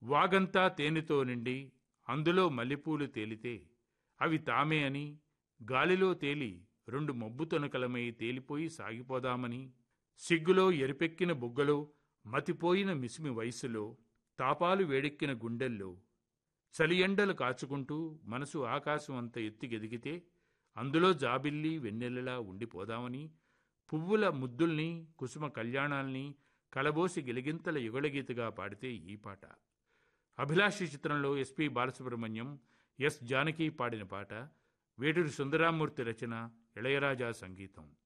వాగంతా తేనెతో నిండి అందులో మల్లెపూలు తేలితే అవి తామే అని గాలిలో తేలి రెండు మబ్బు తొనకలమై తేలిపోయి సాగిపోదామని సిగ్గులో ఎరిపెక్కిన బుగ్గలో మతిపోయిన మిసిమి వయసులో తాపాలు వేడెక్కిన గుండెల్లో చలియండలు కాచుకుంటూ మనసు ఆకాశం అంత ఎత్తుకెదిగితే అందులో జాబిల్లి వెన్నెలలా ఉండిపోదామని పువ్వుల ముద్దుల్ని కుసుమ కళ్యాణాల్ని కలబోసి గిలిగింతల యుగళగీతగా పాడితే ఈ పాట అభిలాషి చిత్రంలో ఎస్పి బాలసుబ్రహ్మణ్యం ఎస్ జానకి పాడిన పాట వేటూరి సుందరామూర్తి రచన ఇళయరాజా సంగీతం